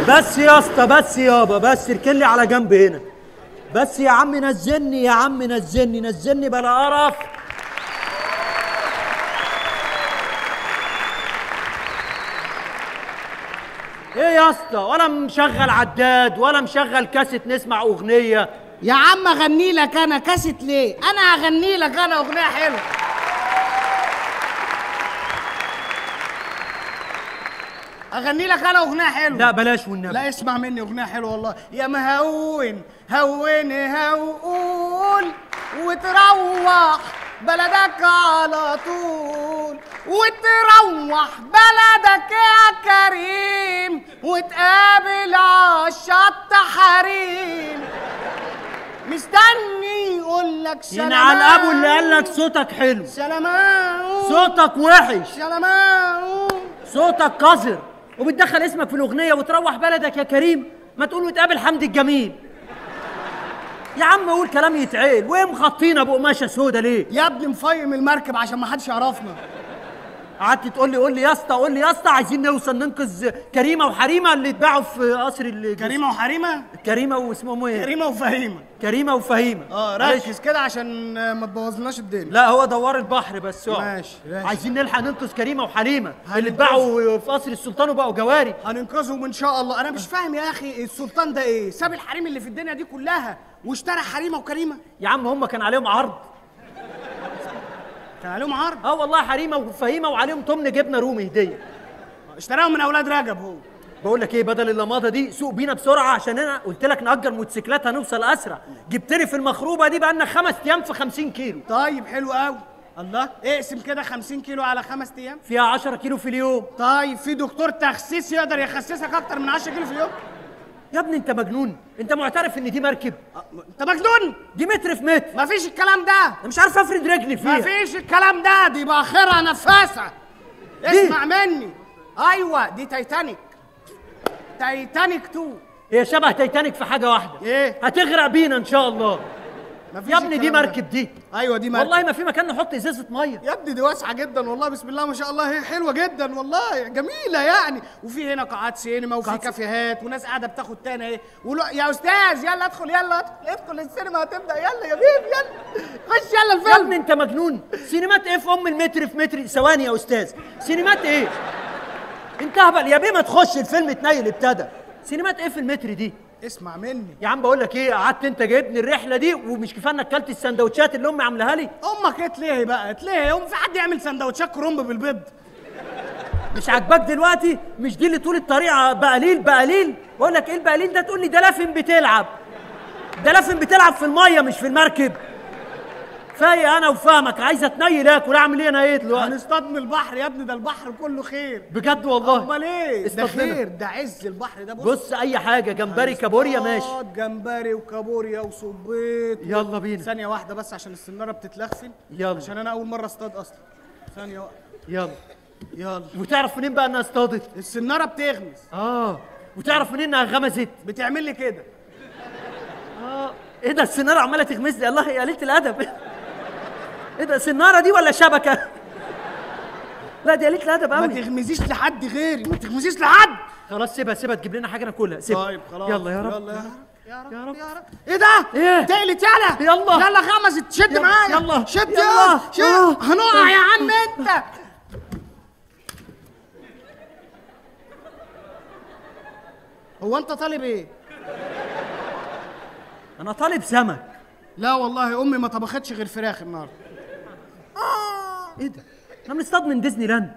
بس يا اسطى بس يابا بس اركن لي على جنب هنا بس يا عم نزلني يا عم نزلني نزلني بلا قرف ايه يا اسطى ولا مشغل عداد ولا مشغل كاسيت نسمع اغنيه يا عم اغني لك انا كاسيت ليه انا اغني لك انا اغنيه حلوه اغني لك انا اغنيه حلوه لا بلاش والنبي لا اسمع مني اغنيه حلوه والله يا مهون هون هون وتروح بلدك على طول وتروح بلدك يا كريم وتقابل عالشط حريم مستني يقول لك سلام ينعل ابو اللي قال لك صوتك حلو سلام صوتك وحش سلام صوتك قذر وبتدخل اسمك في الاغنيه وتروح بلدك يا كريم ما تقول وتقابل حمد الجميل يا عم قول كلام يتعقل وايه مخطينا بقماشه سودا ليه يا ابني مفيم المركب عشان ما حدش يعرفنا قعدت تقول لي قول لي يا اسطى قول لي يا اسطى عايزين نوصل ننقذ كريمه وحريمه اللي اتباعوا في قصر ال- كريمه وحريمه كريمه واسمهم ايه كريمه وفهيمه كريمه وفهيمه اه معلش. ركز كده عشان آه، ما تبوظلناش الدنيا لا هو دوار البحر بس اقعد. ماشي، ماشي. عايزين نلحق ننقذ كريمه وحليمه اللي هننقذ. اتباعوا في قصر السلطان وبقوا جواري هننقذهم ان شاء الله انا مش فاهم يا اخي السلطان ده ايه ساب الحريم اللي في الدنيا دي كلها واشترى حريمه وكريمه يا عم هم كان عليهم عرض كان عليهم عرض اه والله حريمه وفهيمه وعليهم تمن جبنه رومي هديه اشتراهم من اولاد رجب هو بقول لك ايه بدل اللماضه دي سوق بينا بسرعه عشان انا قلت لك نأجر موتوسيكلات هنوصل اسرع جبت لي في المخروبه دي بقالنا خمس ايام في 50 كيلو طيب حلو قوي الله اقسم كده 50 كيلو على خمس ايام فيها 10 كيلو في اليوم طيب في دكتور تخسيس يقدر يخسسك اكتر من 10 كيلو في اليوم يا ابني انت مجنون انت معترف ان دي مركب أه، انت مجنون دي متر في متر مفيش الكلام ده انا مش عارف افرد رجلي فيها مفيش الكلام ده دي باخرة نفاسة اسمع مني ايوه دي تايتانيك تايتانيك 2 هي شبه تايتانيك في حاجه واحده ايه هتغرق بينا ان شاء الله مفيش يا ابني دي الكلام ده. مركب دي ايوه دي مركب والله ما في مكان نحط ازازه ميه يا ابني دي واسعه جدا والله بسم الله ما شاء الله هي حلوه جدا والله جميله يعني وفي هنا قاعات سينما وفي كافيهات وناس قاعده بتاخد تاني ايه ولا يا استاذ يلا ادخل يلا ادخل ادخل السينما هتبدا يلا يا بيبي يلا خش يلا يا الفيلم ابني انت مجنون سينمات ايه في ام المتر في متر ثواني يا استاذ سينمات ايه انت هبل يا بيه ما تخش الفيلم اتنيل ابتدى سينمات ايه في المتر دي اسمع مني يا عم بقول لك ايه قعدت انت جايبني الرحله دي ومش كفايه انك اكلت السندوتشات اللي امي عاملاها لي امك اتلهي بقى اتلهي هم في حد يعمل سندوتشات كرنب بالبيض مش عاجباك دلوقتي مش دي اللي طول الطريق بقليل بقليل بقول لك ايه البقليل ده تقول لي ده لافن بتلعب ده لافن بتلعب في الميه مش في المركب فايق انا وفاهمك عايز اتنيل اكل اعمل ايه انا ايه دلوقتي هنصطاد من البحر يا ابني ده البحر كله خير بجد والله امال ايه ده اصطاد لنا. خير ده عز البحر ده بص بص اي حاجه جمبري كابوريا ماشي هنصطاد جمبري وكابوريا وصبيط يلا بينا ثانية واحدة بس عشان السنارة بتتلخفن يلا. عشان أنا أول مرة أصطاد أصلا ثانية واحدة يلا يلا وتعرف منين بقى انها اصطادت السنارة بتغمز اه وتعرف منين انها غمزت بتعمل لي كده اه ايه ده السناره عماله تغمز لي الله يا قليله الادب ايه ده سناره دي ولا شبكه لا دي قليله الادب ما قوي تغمزيش لحد غيري ما تغمزيش لحد خلاص سيبها سيبها تجيب لنا حاجه ناكلها سيبها طيب خلاص يلا يا رب يلا يا رب يا رب يا رب ايه ده؟ إيه؟ تقلت يلا يلا. يلا غمزت شد يلا، معايا يلا، شد يلا. يلا شد آه. هنقع يا عم انت هو انت طالب ايه؟ انا طالب سمك لا والله امي ما طبختش غير فراخ النهارده ايه ده احنا بنصطاد من ديزني لاند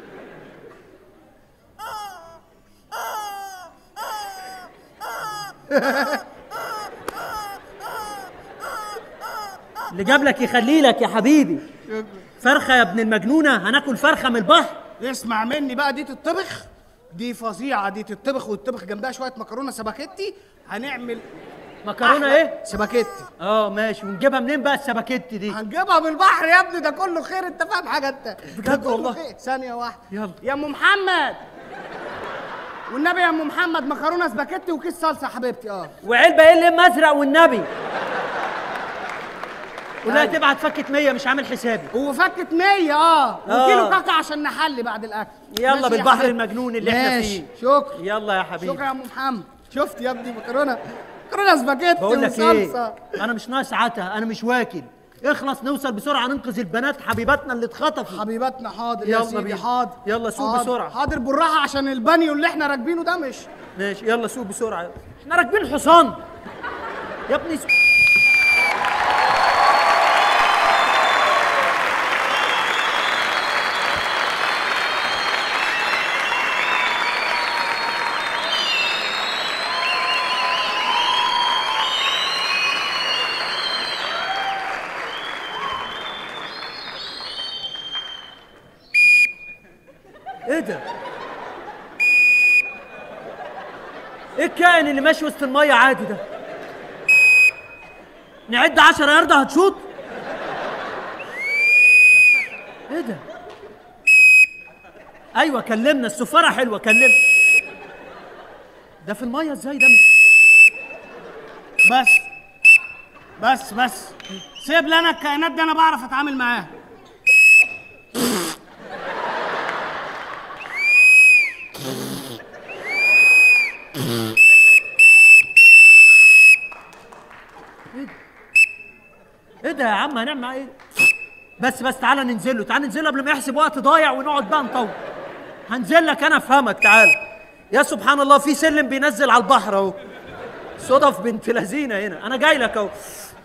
اللي جاب لك يخلي لك يا حبيبي فرخه يا ابن المجنونه هناكل فرخه من البحر اسمع مني بقى دي تطبخ دي فظيعه دي تطبخ وتطبخ جنبها شويه مكرونه سباكيتي هنعمل مكرونه أحلى ايه سباكيتي اه ماشي ونجيبها منين بقى السباكيتي دي هنجيبها من البحر يا ابني ده كله خير انت فاهم حاجه انت بجد ده كله والله. خير. ثانيه واحده يلا. يا ام محمد والنبي يا ام محمد مكرونه سباكيتي وكيس صلصه يا حبيبتي اه وعلبه ايه اللي ازرق والنبي ولا أيوة. تبعت فكه 100 مش عامل حسابي وفكت 100 اه آه. وكيلو كاكا عشان نحلي بعد الاكل يلا ماشي يا بالبحر حبيبي. المجنون اللي احنا ماشي. فيه. شكرا يلا يا حبيبي شكرا يا ام محمد شفت يا ابني مكرونه مكرونه سباجيتي بقول لك ايه وصلصه انا مش ناقص عتها انا مش واكل اخلص نوصل بسرعه ننقذ البنات حبيباتنا اللي اتخطفوا حبيباتنا حاضر يا يلا سيدي بينا. حاضر يلا سوق حاضر. بسرعة. حاضر بالراحه عشان البانيو اللي احنا راكبينه ده مش ماشي يلا سوق بسرعه احنا راكبين حصان يا ابني سوق. ايه ده؟ ايه الكائن اللي ماشي وسط الميه عادي ده؟ نعد 10 ياردة هتشوط؟ ايه ده؟ ايوه كلمنا السفارة حلوة كلمنا ده في الميه ازاي ده مش بس بس بس سيب لي انا الكائنات دي انا بعرف اتعامل معاها ايه ده يا عم هنعمل معاه ايه؟ بس بس تعالى ننزل له تعالى ننزل له قبل ما يحسب وقت ضايع ونقعد بقى نطول هنزل لك انا افهمك تعالى يا سبحان الله في سلم بينزل على البحر اهو صدف بنت لذينه هنا انا جاي لك اهو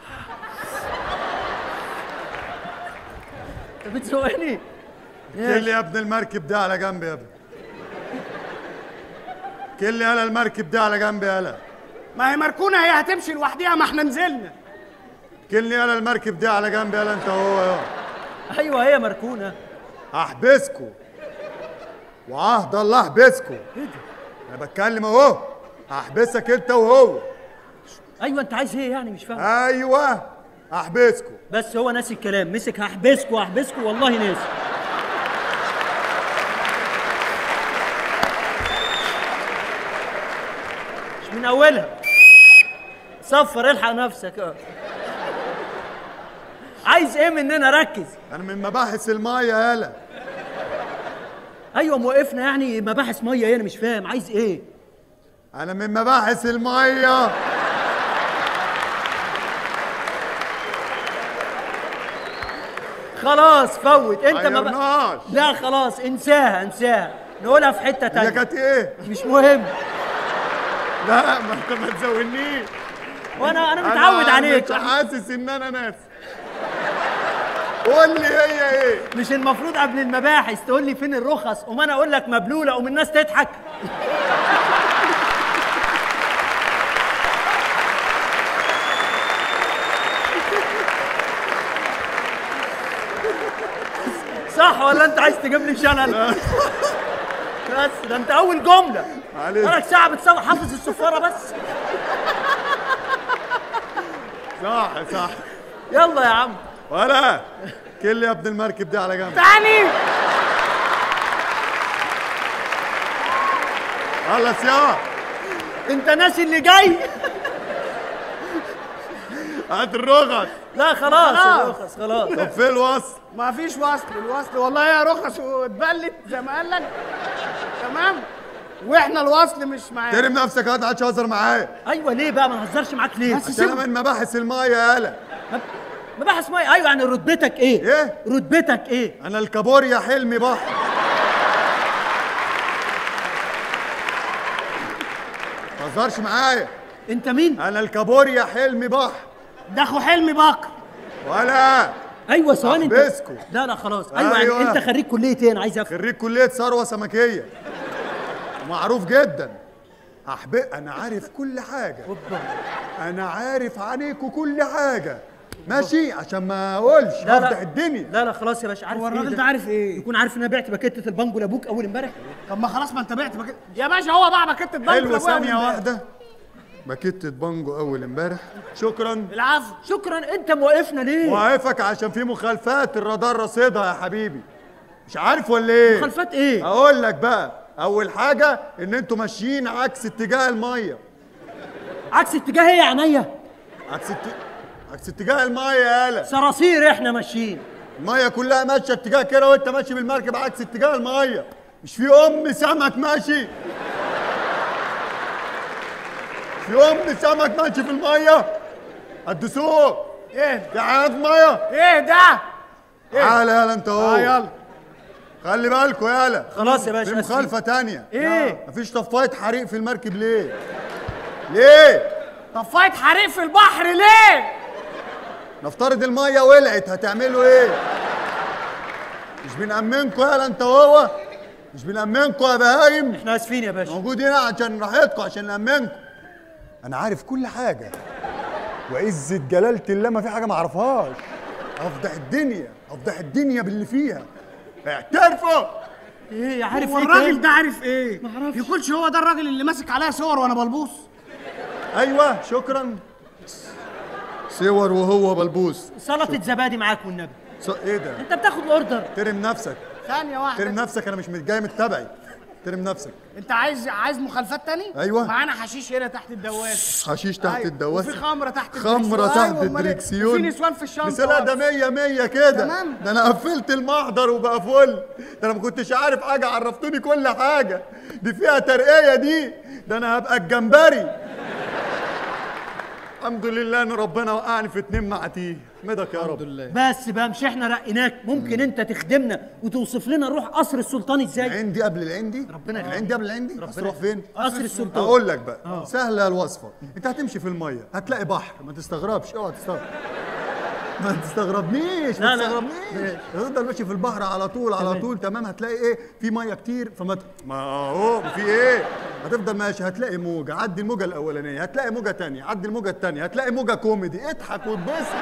انت بتسوقني كل يا ابن المركب ده على جنب يا ابني كل يالا المركب ده على جنب يالا ما هي مركونه هي هتمشي لوحديها ما احنا نزلنا كل يالا المركب ده على جنب يالا انت وهو يا ايوه هي مركونه هحبسكوا وعهد الله احبسكوا انا بتكلم اهو هحبسك انت وهو ايوه انت عايز ايه يعني مش فاهم ايوه هحبسكوا بس هو ناسي الكلام مسك هحبسكوا هحبسكوا والله ناسي مش من اولها صفر الحق نفسك اه عايز ايه مننا ركز انا من مباحث المايه يالا ايوه موقفنا يعني مباحث ميه هنا مش فاهم عايز ايه انا من مباحث المايه خلاص فوت انت ما بقى غيرناش لا خلاص انساها انساها نقولها في حته هي تانية كانت ايه مش مهم لا ما انت ما تزودنيش وانا انا متعود عليك مش حاسس ان انا ناس قول لي هي ايه مش المفروض قبل المباحث تقول لي فين الرخص وما انا اقول لك مبلوله ومن الناس تضحك صح ولا انت عايز تجيب لي شلل بس ده انت اول جمله معلش. بقالك ساعه بتصور حافظ الصفاره بس صح صح يلا يا عم ولا كل يا ابن المركب دي على جنب تاني خلص يا انت ناسي اللي جاي هات الرخص لا خلاص خلاص. الرخص خلاص طب فين الوصل ما فيش وصل الوصل والله يا رخص واتبلت زي ما قال لك تمام واحنا الوصل مش معانا ترم نفسك هات عادش هزر معايا ايوه ليه بقى ما نهزرش معاك ليه بس عشان انا من مباحث المايه يالا مباحث ميه ايوه يعني رتبتك ايه ايه رتبتك ايه انا الكابوريا حلمي بحر ما تهزرش معايا انت مين انا الكابوريا حلمي بحر ده اخو حلمي بكر ولا ايوه ثواني انت أحبسكوا. لا لا خلاص ايوه, أيوة. يعني انت خريج كليه ايه انا عايز افهم خريج كليه ثروه سمكيه معروف جدا أحب... انا عارف كل حاجه انا عارف عليكوا كل حاجه ماشي عشان ما اقولش لا هفتح لا الدنيا لا لا خلاص يا باشا عارف هو إيه الراجل ده عارف ايه يكون عارف ان انا بعت باكيتة البانجو لابوك اول امبارح طب ما خلاص ما انت بعت بكت يا باشا هو باع بكت البنك حلوه لأبويا ثانيه وامبارح. واحده باكيتة بانجو اول امبارح شكرا العفو شكرا انت موقفنا ليه واقفك عشان في مخالفات الرادار رصيدها يا حبيبي مش عارف ولا ايه مخالفات ايه اقول لك بقى اول حاجه ان انتوا ماشيين عكس اتجاه الميه عكس اتجاه ايه يا عينيا عكس ات... عكس اتجاه الميه يالا صراصير احنا ماشيين الميه كلها ماشيه اتجاه كده وانت ماشي بالمركب عكس اتجاه الميه مش في ام سمك ماشي في ام سمك ماشي في الميه هتدوسوه ايه يا حيوانات ميه ايه ده تعالى يالا انت اهو اه يلا خلي بالكوا يالا خلاص يا باشا في أسفين. مخالفه تانية ايه مفيش طفايه حريق في المركب ليه ليه طفايه حريق في البحر ليه نفترض الميه ولعت هتعملوا ايه مش بنأمنكوا يالا انت وهو مش بنأمنكوا يا بهايم احنا اسفين يا باشا موجود هنا عشان راحتكم عشان نأمنكم انا عارف كل حاجه وعزة جلالة الله ما في حاجه ما اعرفهاش افضح الدنيا افضح الدنيا باللي فيها اعترفوا ايه عارف هو ايه الراجل تاني؟ ده عارف ايه معرفش. يكونش هو ده الراجل اللي ماسك عليا صور وانا بلبوس ايوه شكرا صور وهو بلبوس سلطه زبادي معاك والنبي ص... ايه ده انت بتاخد الاوردر ترم نفسك ثانيه ترم واحده نفسك انا مش جاي متبعي ترم نفسك انت عايز عايز مخالفات تاني أيوة. معانا حشيش هنا تحت الدواسه حشيش تحت أيوة. الدواسه وفي خمره تحت خمرة الدركسيون. تحت أيوة، أمال إيه؟ الدركسيون وفي نسوان في الشنطه لا ده مية مية كده تمام. ده انا قفلت المحضر وبقى فل ده انا ما كنتش عارف حاجة عرفتوني كل حاجة دي فيها ترقية دي ده انا هبقى الجمبري الحمد لله ان ربنا وقعني في اتنين معتيه احمدك يا رب بس بقى مش احنا رقيناك ممكن انت تخدمنا وتوصف لنا نروح قصر السلطان ازاي العندي قبل العندي ربنا يخليك. العندي قبل العندي هتروح فين قصر السلطان اقول لك بقى سهله الوصفه انت هتمشي في الميه هتلاقي بحر ما تستغربش اوعى تستغرب ما تستغربنيش لا، ما لا. تستغربنيش هتفضل ماشي في البحر على طول على تمام. طول تمام هتلاقي ايه في ميه كتير فما ت- ما اهو في ايه هتفضل ماشي هتلاقي موجه عدي الموجه الاولانيه هتلاقي موجه تانية عدي الموجه التانية هتلاقي موجه كوميدي اضحك واتبسط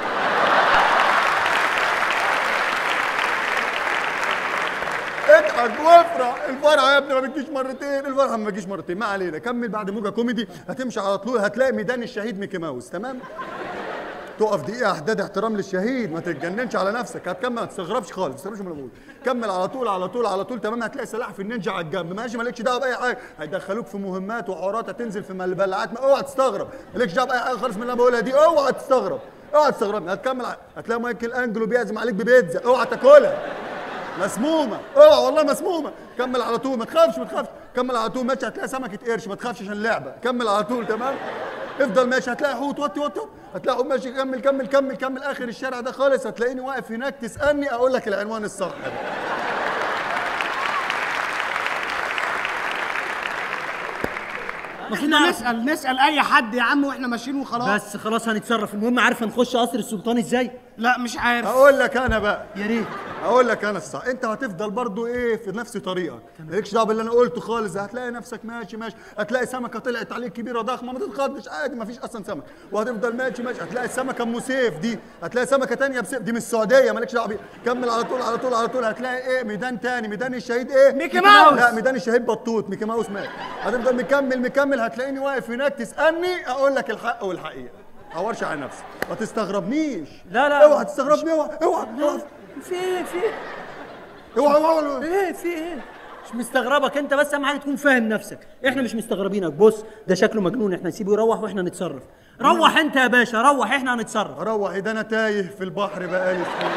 اضحك وافرح الفرحه يا ابني ما بتجيش مرتين الفرحه ما بتجيش مرتين ما علينا كمل بعد موجه كوميدي هتمشي على طول هتلاقي ميدان الشهيد ميكي ماوس تمام تقف دقيقه احداد احترام للشهيد ما تتجننش على نفسك هتكمل ما تستغربش خالص ما تستغربش من اللي بقوله كمل على طول على طول على طول تمام هتلاقي سلاحف النينجا على الجنب ماشي مالكش دعوه باي حاجه هيدخلوك في مهمات وحوارات هتنزل في ملبلعات ما اوعى تستغرب مالكش دعوه باي حاجه خالص من اللي انا بقولها دي اوعى تستغرب اوعى تستغرب هتكمل ع- هتلاقي مايكل انجلو بيعزم عليك ببيتزا اوعى تاكلها مسمومه اوعى والله مسمومه كمل على طول ما تخافش ما تخافش كمل على طول ماشي هتلاقي سمكه قرش ما تخافش عشان اللعبه كمل على طول تمام افضل ماشي هتلاقي حوت وطي وطي وطي. هتلاقي حوت ماشي كمل كمل كمل كمل اخر الشارع ده خالص هتلاقيني واقف هناك تسالني اقول لك العنوان الصح المفروض احنا نعرف نسال نسال اي حد يا عم واحنا ماشيين وخلاص بس خلاص هنتصرف المهم عارف هنخش قصر السلطان ازاي لا مش عارف اقول لك انا بقى يا ريت اقول لك انا الصح انت هتفضل برضو ايه في نفس طريقك مالكش دعوه باللي انا قلته خالص هتلاقي نفسك ماشي ماشي هتلاقي سمكه طلعت عليك كبيره ضخمه ما تتخضش عادي ما فيش اصلا سمك وهتفضل ماشي ماشي هتلاقي السمكه ام سيف دي هتلاقي سمكه تانية بسيف دي من السعوديه مالكش دعوه بيها كمل على طول على طول على طول هتلاقي ايه ميدان تاني ميدان الشهيد ايه ميكي ماوس. لا ميدان الشهيد بطوط ميكي ماوس مات هتفضل مكمل مكمل هتلاقيني واقف هناك تسالني اقول لك الحق والحقيقه حورش على نفسك ما تستغربنيش لا، لا. اوعى تستغربني اوعى اوعى اوعى في ايه في ايه اوعى اوعى ايه في ايه مش مستغربك انت بس اهم حاجه تكون فاهم نفسك احنا مش مستغربينك بص ده شكله مجنون احنا نسيبه يروح واحنا نتصرف روح انت يا باشا روح احنا هنتصرف اروح ده انا تايه في البحر بقالي سنين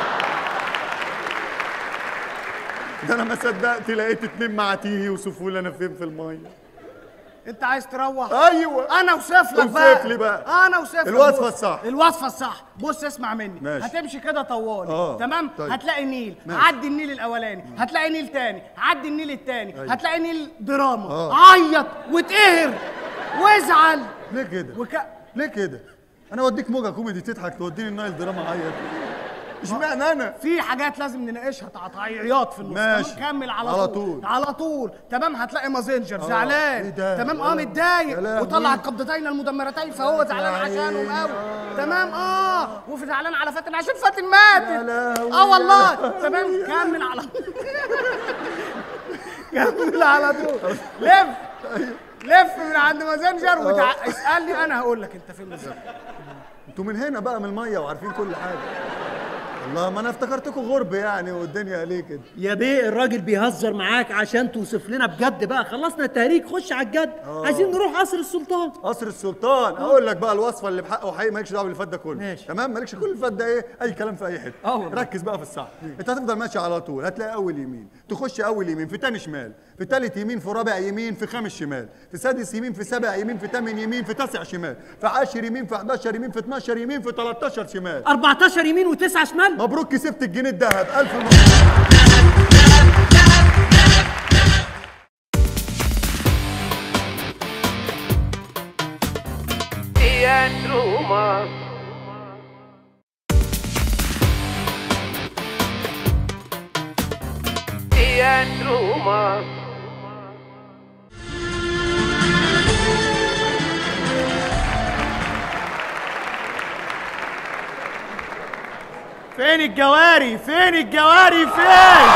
ده انا ما صدقت لقيت اتنين معتيه يوصفوا لي انا فين في الميه انت عايز تروح ايوه انا اوصف لك اوصف بقى لي بقى. انا اوصف لك الوصفة بص. الصح. الوصفه الصح بص اسمع مني ماشي. هتمشي كده طوالي آه. تمام طيب. هتلاقي نيل ماشي. عدي النيل الاولاني هتلاقي نيل تاني عدي النيل التاني أيوة. هتلاقي نيل دراما آه. عيط واتقهر وازعل ليه كده وك... ليه كده انا اوديك موجه كوميدي تضحك توديني النايل دراما عيط اشمعنى انا في حاجات لازم نناقشها تقطيعيات في النص ماشي. تمام كمل على, على طول. طول. على طول تمام هتلاقي مازنجر إيه زعلان ده؟ تمام يا اه لهوي. يا متضايق لهوي. وطلع القبضتين المدمرتين فهو زعلان عيني. عشانهم قوي آه. تمام اه وفي زعلان على فاتن عشان فاتن ماتت يا لهوي. اه والله يا تمام كمل على كمل على طول لف لف من عند مازنجر وتع... اسالني انا هقول لك انت فين بالظبط انتوا من هنا بقى من الميه وعارفين كل حاجه والله ما انا افتكرتكم غرب يعني والدنيا ليه كده يا بيه الراجل بيهزر معاك عشان توصف لنا بجد بقى خلصنا التهريج خش على الجد عايزين نروح قصر السلطان قصر السلطان اقول لك بقى الوصفه اللي بحقه حقيقي مالكش دعوه باللي فات ده كله ماشي. تمام مالكش كل اللي فات ده ايه اي كلام في اي حته اه والله. ركز بقى في الصح انت هتفضل ماشي على طول هتلاقي اول يمين تخش اول يمين في تاني شمال في تالت يمين في رابع يمين في خامس شمال في سادس يمين في سابع يمين في تامن يمين في تاسع شمال في عاشر يمين في 11 يمين في 12 يمين في 13 شمال 14 يمين وتسعة شمال مبروك كسبت الجنيه الذهب الف مبروك Ian Roma. Ian Roma. فين الجواري فين الجواري فين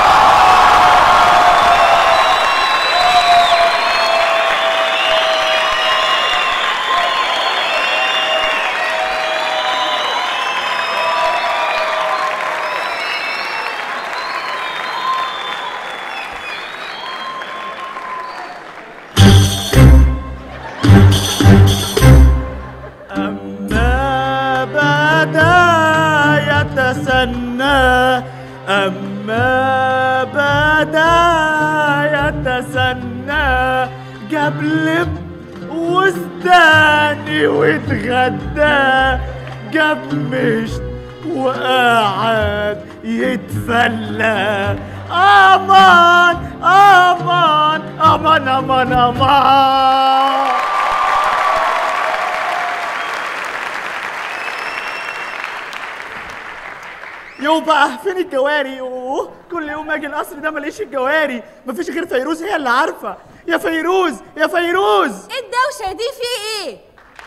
أما بدا يتسنى أما بدا يتسنى جاب لب وستاني واتغدى جاب مشت وقعد يتفلى أمان أمان أمان أمان أمان يو بقى فين الجواري يوه كل يوم اجي القصر ده ماليش الجواري مفيش غير فيروز هي اللي عارفه يا فيروز يا فيروز ايه الدوشه دي في ايه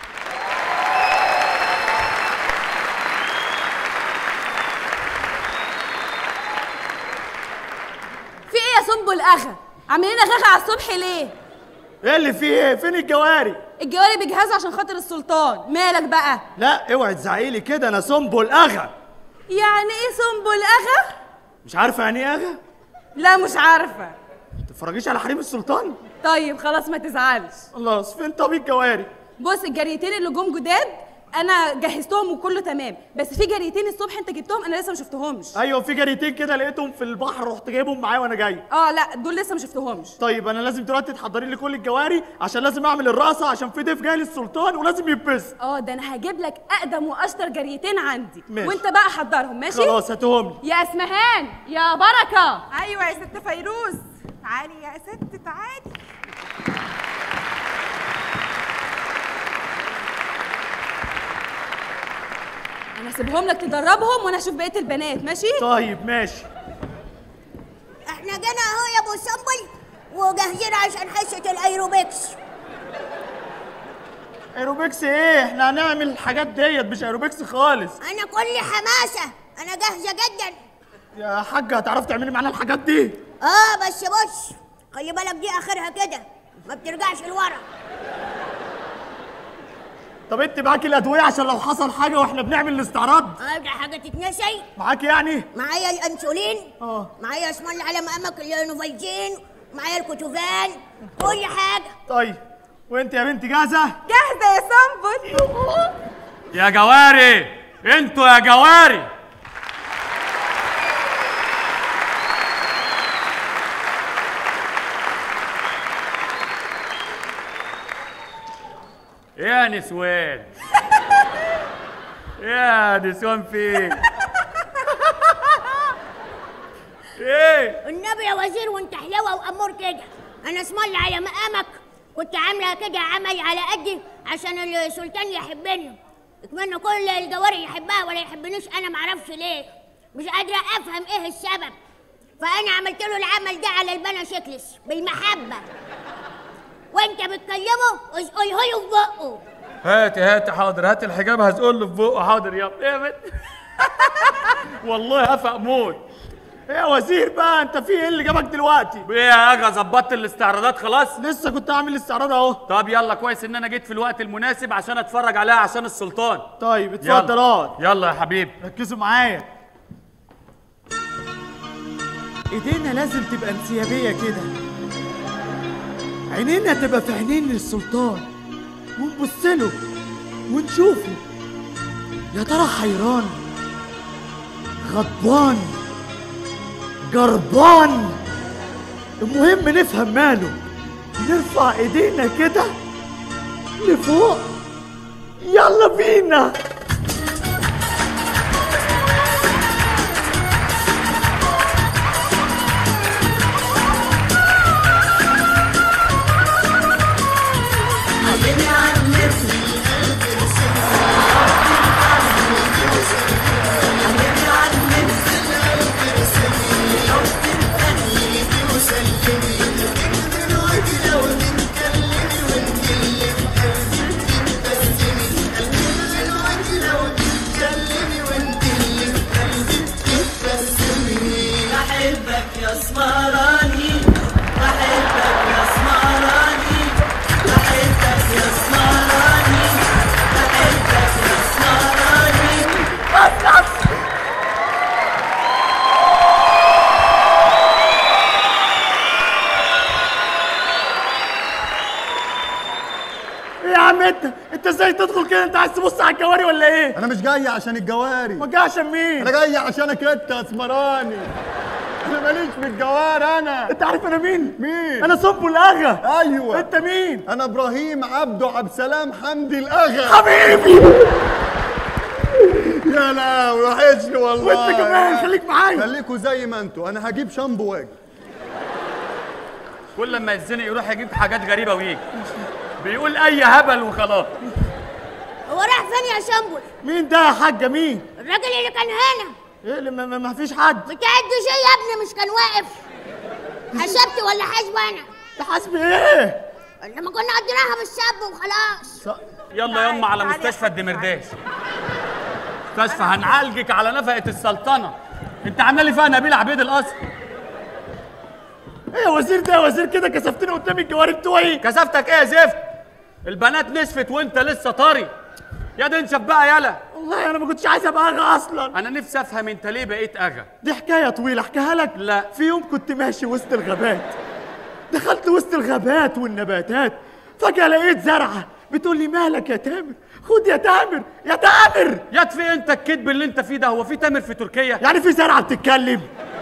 في ايه يا سنبل اغا عاملين غاغا على الصبح ليه ايه اللي فيه ايه فين الجواري الجواري بيجهزوا عشان خاطر السلطان مالك بقى لا اوعي تزعقيلي كده انا سنبل اغا يعني ايه سنبل اغا مش عارفه يعني ايه اغا لا مش عارفه تتفرجيش على حريم السلطان طيب خلاص ما تزعلش خلاص فين طب الجواري بص الجريتين اللي جم جداد انا جهزتهم وكله تمام بس في جريتين الصبح انت جبتهم انا لسه ما شفتهمش ايوه في جريتين كده لقيتهم في البحر رحت جايبهم معايا وانا جاي اه لا دول لسه ما شفتهمش طيب انا لازم دلوقتي تحضري لي كل الجواري عشان لازم اعمل الرقصه عشان في ضيف جاي للسلطان ولازم يتبسط اه ده انا هجيب لك اقدم واشطر جريتين عندي ماشي. وانت بقى حضرهم ماشي خلاص هاتهم لي يا اسمهان يا بركه ايوه يا ست فيروز تعالي يا ست تعالي انا هسيبهم لك تدربهم وانا اشوف بقيه البنات ماشي طيب ماشي احنا جينا اهو يا ابو سنبل وجاهزين عشان حصه الايروبكس ايروبكس ايه احنا هنعمل الحاجات ديت مش ايروبكس خالص انا كل حماسه انا جاهزه جدا يا حاجه هتعرفي تعملي معانا الحاجات دي اه بس بص خلي بالك دي اخرها كده ما بترجعش لورا طب انت معاكي الادويه عشان لو حصل حاجه واحنا بنعمل الاستعراض ارجع حاجه تتنسي معاكي يعني معايا الانسولين اه. معايا اسم الله على مقامك النوفالجين معايا الكتوفان كل حاجه طيب وانت يا بنتي جاهزه جاهزه يا سنبل يا جواري انتوا يا جواري يا نسوان يا نسوان فين ايه النبي يا وزير وانت حلوه وامور كده انا اسم الله على مقامك كنت عامله كده عمل على قدي عشان السلطان يحبني اتمنى كل الجواري يحبها ولا يحبنيش انا معرفش ليه مش قادره افهم ايه السبب فانا عملت له العمل ده على البنا شكلس بالمحبه وانت بتكلمه اسقيه له في بقه هاتي هاتي حاضر هاتي الحجاب هزقول له في بقه حاضر يلا ايه يا بنت والله هفق موت ايه يا وزير بقى انت في ايه اللي جابك دلوقتي ايه يا اغا ظبطت الاستعراضات خلاص لسه كنت عامل استعراض اهو طب يلا كويس ان انا جيت في الوقت المناسب عشان اتفرج عليها عشان السلطان طيب اتفضل يلا اقعد يلا يا حبيبي ركزوا معايا ايدينا لازم تبقى انسيابيه كده عينينا تبقى في عينين السلطان ونبص له ونشوفه يا ترى حيران غضبان جربان المهم نفهم ماله نرفع ايدينا كده لفوق يلا بينا بحبك يا اسمراني بحبك يا اسمراني بحبك يا اسمراني بحبك يا اسمراني ايه يا عم انت انت ازاي تدخل كده انت عايز تبص على الجواري ولا ايه انا مش جاي عشان الجواري ما جاي عشان مين انا جاي عشانك انت يا اسمراني انا ماليش في الجوار انا انت عارف انا مين مين انا صب الاغا ايوه انت مين انا ابراهيم عبده عبد السلام حمدي الاغا حبيبي يا لا وحشني والله وانت كمان خليك معايا خليكوا زي ما انتوا انا هجيب شامبو واجي كل لما يتزنق يروح يجيب حاجات غريبه ويجي بيقول اي هبل وخلاص هو راح فين يا شامبو مين ده يا حاجه مين الراجل اللي كان هنا ايه اللي ما, ما- ما فيش حد بتاع الدوشيه يا ابني مش كان واقف حسبت ولا حاسبه انا تحاسبي ايه لما كنا قضيناها بالشاب وخلاص يلا يما على مستشفى الدمرداش مستشفى هنعالجك على نفقه السلطنه انت عامله لي فيها نبيل عبيد الاصل ايه يا وزير ده يا وزير كده كسفتني قدام الجواري بتوعي كسفتك ايه يا زفت البنات نشفت وانت لسه طري يا دي انشف بقى يلا والله انا ما كنتش عايز ابقى اغا اصلا انا نفسي افهم انت ليه بقيت اغا دي حكايه طويله احكيها لك لا. في يوم كنت ماشي وسط الغابات دخلت وسط الغابات والنباتات فجاه لقيت زرعه بتقول لي مالك يا تامر خد يا تامر يا تامر يكفي انت الكذب اللي انت فيه ده هو في تامر في تركيا يعني في زرعه بتتكلم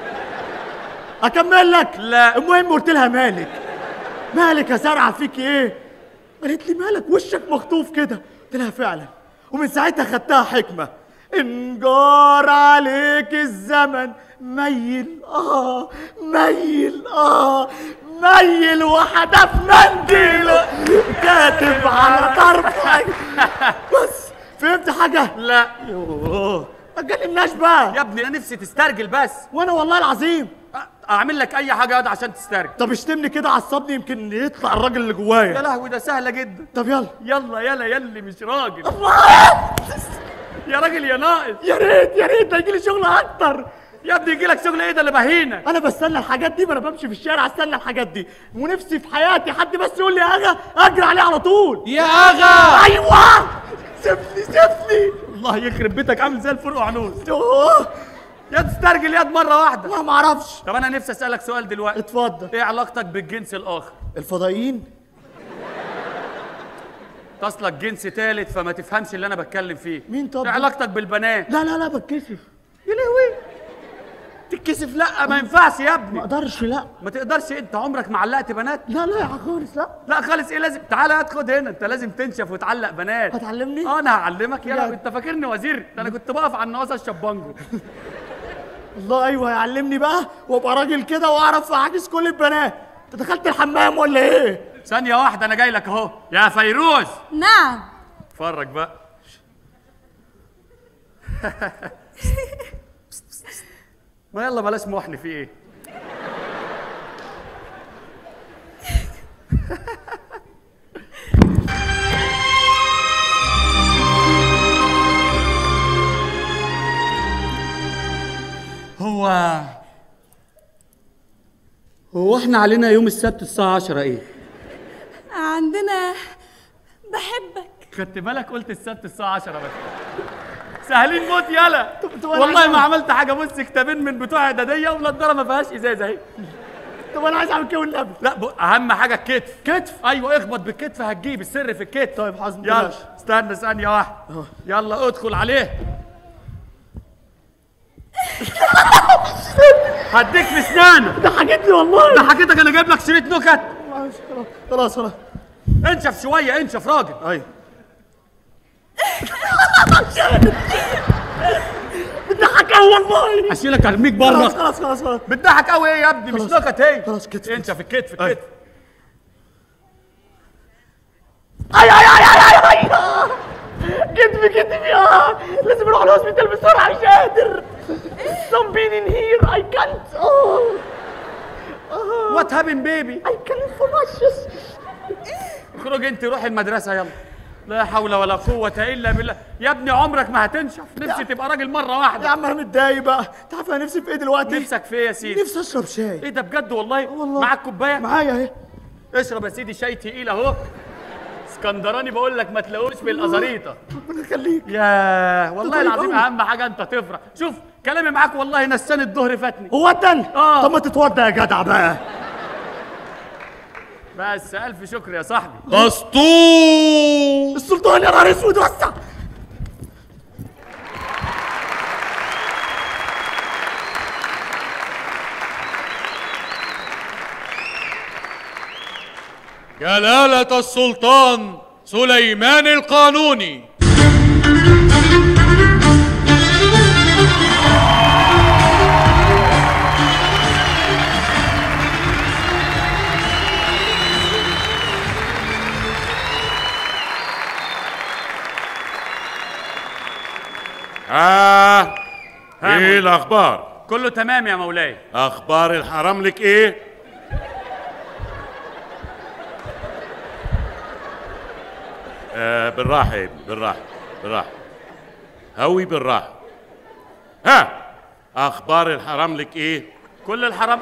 اكمل لك لا. المهم قلت لها مالك مالك يا زرعه فيك ايه قالت لي مالك وشك مخطوف كده قلت لها فعلا ومن ساعتها خدتها حكمه ان جار عليك الزمن ميل اه ميل اه ميل وحدف منديل كاتب على طرفك بس فهمت حاجه لا يوه ما تكلمناش بقى يا ابني انا نفسي تسترجل بس وانا والله العظيم أ- اعمل لك اي حاجه ياض عشان تسترجل طب اشتمني كده عصبني يمكن يطلع الراجل اللي يا جوايا لهوي ده سهله جدا طب يلا يلا يلا يلي مش راجل يا راجل يا ناقص يا ريت يا ريت ده يجيلي شغل اكتر يا ابني يجي لك شغل ايه ده اللي بهينك انا بستنى الحاجات دي ما انا بمشي في الشارع استنى الحاجات دي ونفسي في حياتي حد بس يقول لي يا اغا اجري عليه على طول يا اغا ايوه سيبني سيبني الله يخرب بيتك عامل زي الفرق عنوز يوه يا تسترجل يد مره واحده والله ما اعرفش طب انا نفسي اسالك سؤال دلوقتي اتفضل ايه علاقتك بالجنس الاخر الفضائيين تصلك جنس تالت فما تفهمش اللي انا بتكلم فيه مين طب؟ ايه علاقتك بالبنات لا لا لا بتكسف يا لهوي تتكسف لا ما ينفعش يا ما ابني اقدرش لا ما تقدرش انت عمرك ما علقت بنات لا لا يا خالص لا لا خالص ايه لازم تعالى هات خد هنا انت لازم تنشف وتعلق بنات هتعلمني؟ اه انا هعلمك يلا بجد؟ انت فاكرني وزير ده انا كنت بقف على النواصه الشبانجو الله ايوه هيعلمني بقى وابقى راجل كده واعرف اعاكس كل البنات انت دخلت الحمام ولا ايه ثانيه واحده انا جاي لك اهو يا فيروز نعم اتفرج بقى ما يلا بلاش محن في ايه هو هو احنا علينا يوم السبت الساعة 10 ايه؟ عندنا بحبك خدت بالك قلت السبت الساعة 10 بس سهلين موت يلا والله ما عملت حاجه بص كتابين من بتوع اعداديه ونضاره ما فيهاش ازاز اهي طب انا عايز اعمل كده والنبي لا ب... اهم حاجه الكتف كتف ايوه اخبط بالكتف هتجيب السر في الكتف طيب حاضر يلا بلاش. استنى ثانيه واحده يلا ادخل عليه هديك في اسنانك ضحكتني والله ضحكتك انا جايب لك شريط نكت خلاص خلاص انشف شويه انشف راجل ايوه بتضحك قوي والله اشيلك ارميك خلاص بره خلاص خلاص خلاص بتضحك قوي ايه يا ابني مش خلاص. نكت هي خلاص كتف انشف الكتف أيوة. الكتف اي اي اي اي اي كتفي كتفي اه لازم اروح الهوسبيتال بسرعه مش قادر some pain in here I can't oh وات هابن بيبي I can't flushes اخرج انت روحي المدرسه يلا لا حول ولا قوة إلا بالله يا ابني عمرك ما هتنشف نفسي تبقى راجل مرة يا واحدة عم انا متضايق بقى انت عارف انا نفسي في ايه دلوقتي نفسك في ايه يا سيدي نفسي اشرب شاي ايه ده بجد والله والله. معاك كوباية معايا اهي اشرب يا سيدي شاي تقيل اهو اسكندراني بقول لك ما تلاقوش بالازاريطه ربنا يخليك يا والله طيب العظيم أوي. اهم حاجه انت تفرح شوف كلامي معاك والله نسان الظهر فاتني هو اتن آه. طب ما تتوضى يا جدع بقى بس الف شكر يا صاحبي اسطول السلطان يا نهار اسود وسع جلالة السلطان سليمان القانوني آه ايه الاخبار كله تمام يا مولاي اخبار الحرام لك ايه آه بالراحه يا ابني بالراحه بالراحه هوي بالراحه ها اخبار الحرام لك ايه كل الحرام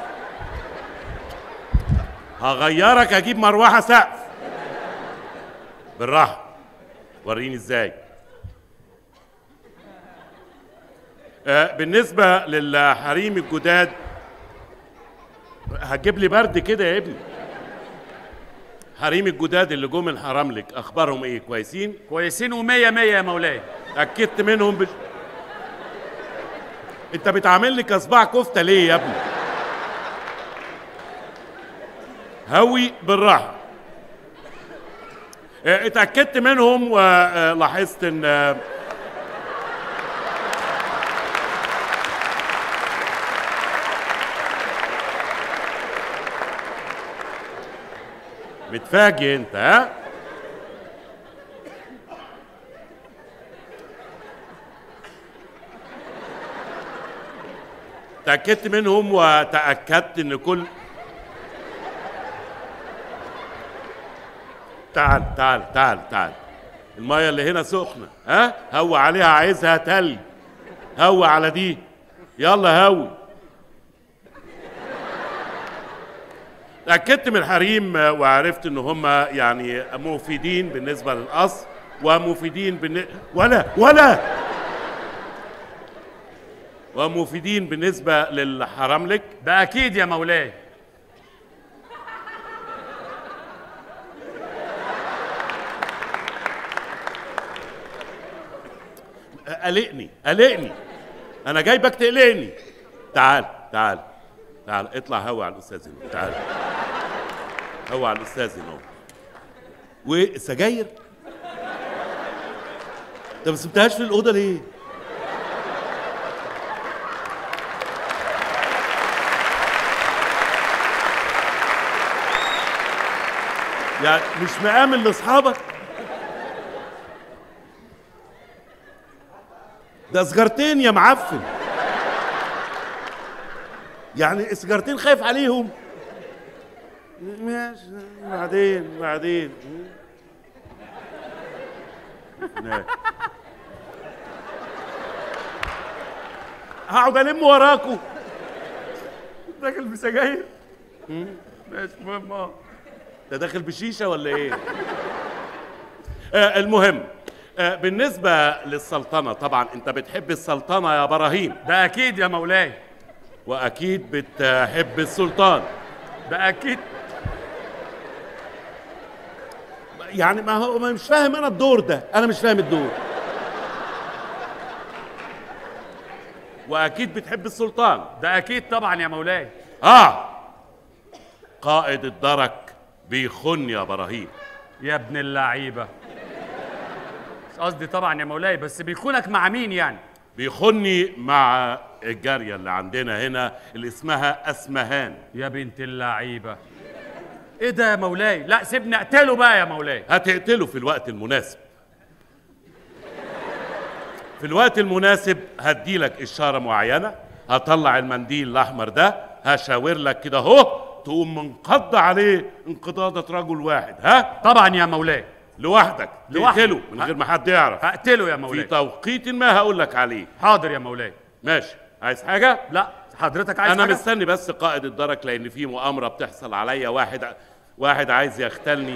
هغيرك اجيب مروحه سقف بالراحه وريني ازاي آه بالنسبه للحريم الجداد هتجيب لي برد كده يا ابني حريم الجداد اللي جم الحرام لك اخبارهم ايه كويسين كويسين ومية مية يا مولاي اكدت منهم بال... انت بتعمل لي كصباع كفته ليه يا ابني هوي بالراحه اه، اتاكدت منهم ولاحظت ان اه، متفاجئ انت ها تأكدت منهم وتأكدت إن كل تعال تعال تعال تعال المية اللي هنا سخنة ها هو عليها عايزها تلج هو على دي يلا هوي تأكدت من الحريم آه، وعرفت إن هم يعني مفيدين بالنسبة للأصل ومفيدين بالن... ولا ولا ومفيدين بالنسبة للحرملك ده أكيد يا مولاي قلقني قلقني انا جايبك تقلقني تعال تعال تعال اطلع هوا على الاستاذ هنا تعال هوا على الاستاذ هنا والسجاير انت ما سبتهاش في الاوضه ليه يعني مش مآمن لاصحابك ده سجارتين يا معفن يعني سجارتين خايف عليهم ماشي بعدين بعدين ماشي. هقعد الم وراكوا داخل بسجاير ماشي المهم اه ده داخل بشيشه ولا ايه آه المهم آه، بالنسبة للسلطنة طبعا انت بتحب السلطنة يا براهيم ده اكيد يا مولاي واكيد بتحب السلطان ده اكيد يعني ما هو ما مش فاهم انا الدور ده انا مش فاهم الدور واكيد بتحب السلطان ده اكيد طبعا يا مولاي اه قائد الدرك بيخن يا براهيم يا ابن اللعيبه مش قصدي طبعا يا مولاي بس بيخونك مع مين يعني بيخني مع الجارية اللي عندنا هنا اللي اسمها أسمهان يا بنت اللعيبه ايه ده يا مولاي لا سيبني اقتله بقى يا مولاي هتقتله في الوقت المناسب في الوقت المناسب هديلك إشارة معينة هطلع المنديل الأحمر ده هشاور لك كده أهو تقوم منقض عليه انقضاضة رجل واحد ها طبعا يا مولاي لوحدك لوحدي. تقتله من غير ما حد يعرف هقتله يا في مولاي توقيت ما هقول لك عليه حاضر يا مولاي ماشي عايز حاجة؟ لا حضرتك عايز انا حاجة؟ مستني بس قائد الدرك لان في مؤامره بتحصل عليا واحد واحد عايز يختلني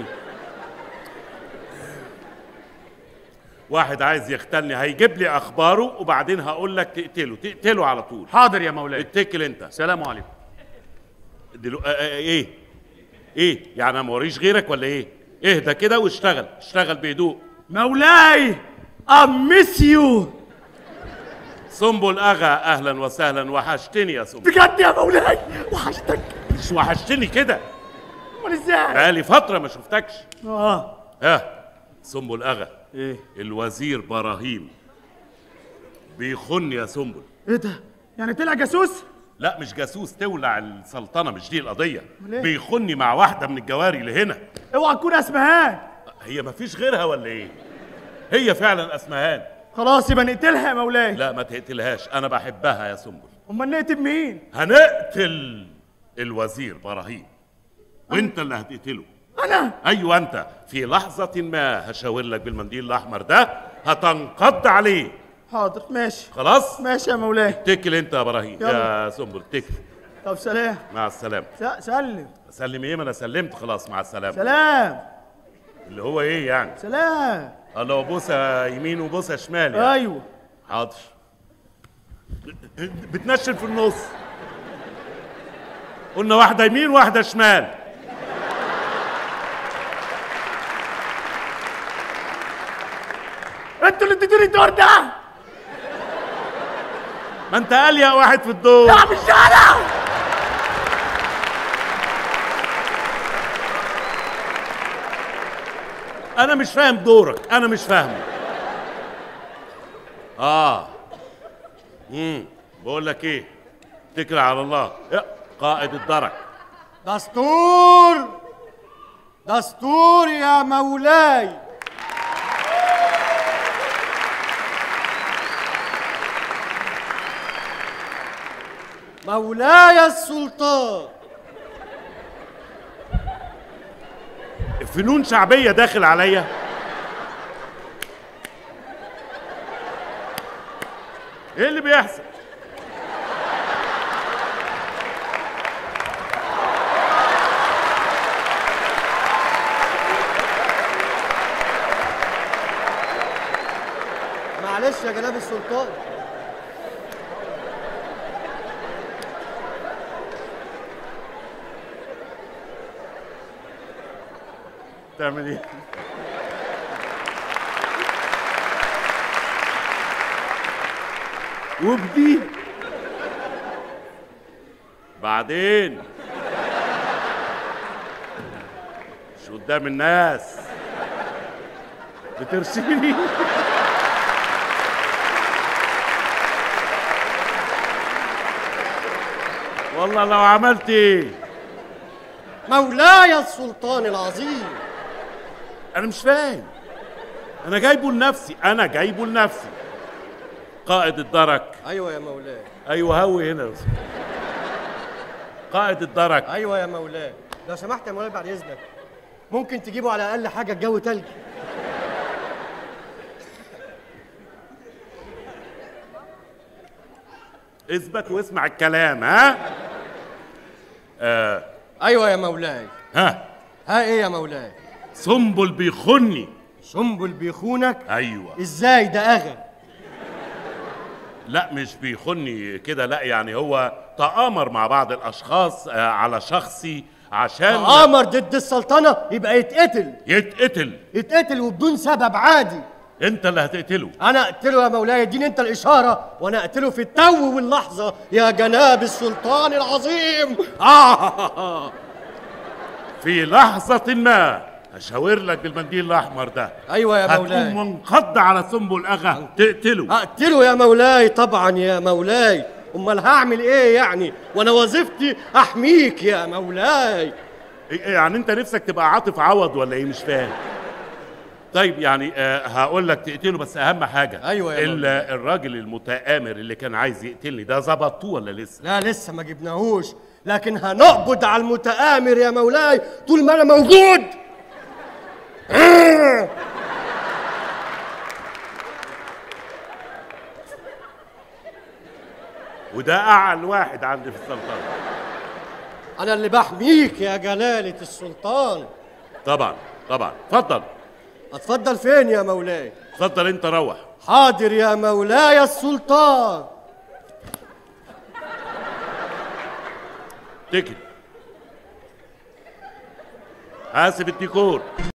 واحد عايز يختلني هيجيب لي اخباره وبعدين هقول لك تقتله تقتله على طول حاضر يا مولاي اتكل انت سلام عليكم دلو... آه آه ايه ايه يعني انا موريش غيرك ولا ايه اهدى كده واشتغل اشتغل بهدوء مولاي امس يو سنبل اغا اهلا وسهلا وحشتني يا سنبل بجد يا مولاي وحشتك مش وحشتني كده امال ازاي بقالي فتره ما شفتكش اه ها سنبل اغا ايه الوزير براهيم بيخن يا سنبل ايه ده يعني طلع جاسوس لا مش جاسوس تولع السلطنه مش دي القضيه أمال إيه؟ بيخني مع واحده من الجواري اللي هنا اوعى تكون اسمهان هي مفيش غيرها ولا ايه هي فعلا اسمهان خلاص يبقى نقتلها يا مولاي لا ما تقتلهاش انا بحبها يا سنبل امال نقتل مين هنقتل الوزير براهيم وانت اللي هتقتله انا ايوه انت في لحظه ما هشاور لك بالمنديل الاحمر ده هتنقض عليه حاضر ماشي خلاص ماشي يا مولاي اتكل انت يا براهيم يلا. يا سنبل اتكل طب سلام مع السلامه س- سلم سلم ايه ما انا سلمت خلاص مع السلامه سلام اللي هو ايه يعني سلام الله وبوسه يمين وبوسه شمال يعني. ايوه حاضر بتنشل في النص قلنا واحده يمين واحده شمال انتوا اللي اديتوني الدور ده ما انت اليا واحد في الدور لا مش انا انا مش فاهم دورك انا مش فاهمه اه امم بقول لك ايه اتكل على الله يا قائد الدرك دستور دستور يا مولاي مولاي السلطان فنون شعبيه داخل عليا ايه اللي بيحصل معلش يا جناب السلطان تعمل ايه وبدي بعدين مش قدام الناس بترسيني والله لو عملت ايه مولاي السلطان العظيم انا مش فاهم انا جايبه لنفسي انا جايبه لنفسي قائد الدرك ايوه يا مولاي ايوه هوي هنا بس. قائد الدرك ايوه يا مولاي لو سمحت يا مولاي بعد اذنك ممكن تجيبوا على الاقل حاجه الجو تلج اثبت واسمع الكلام ها آه ايوه يا مولاي ها ها ايه يا مولاي سنبل بيخني سنبل بيخونك ايوه ازاي ده اغا لا مش بيخني كده لا يعني هو تآمر مع بعض الاشخاص آه، على شخصي عشان تآمر ضد السلطنة يبقى يتقتل يتقتل يتقتل وبدون سبب عادي انت اللي هتقتله انا اقتله يا مولاي اديني انت الاشاره وانا اقتله في التو واللحظه يا جناب السلطان العظيم آه في لحظة ما هشاور لك بالمنديل الأحمر ده ايوه يا مولاي هتقوم منقض على سنبل أغا تقتله اقتله يا مولاي طبعا يا مولاي امال هعمل ايه يعني وانا وظيفتي احميك يا مولاي إيه- يعني أنت نفسك تبقى عاطف عوض ولا إيه مش فاهم طيب يعني آه هقول لك تقتله بس أهم حاجة أيوة يا ال- مولاي. الراجل المتآمر اللي كان عايز يقتلني ده ظبطوه ولا لسه؟ لا لسه ما جبناهوش لكن هنقبض على المتآمر يا مولاي طول ما انا موجود وده أعلى واحد عندي في السلطنة انا اللي بحميك يا جلالة السلطان طبعا طبعا اتفضل اتفضل فين يا مولاي اتفضل أنت روح حاضر يا مولاي السلطان تكل حاسب الديكور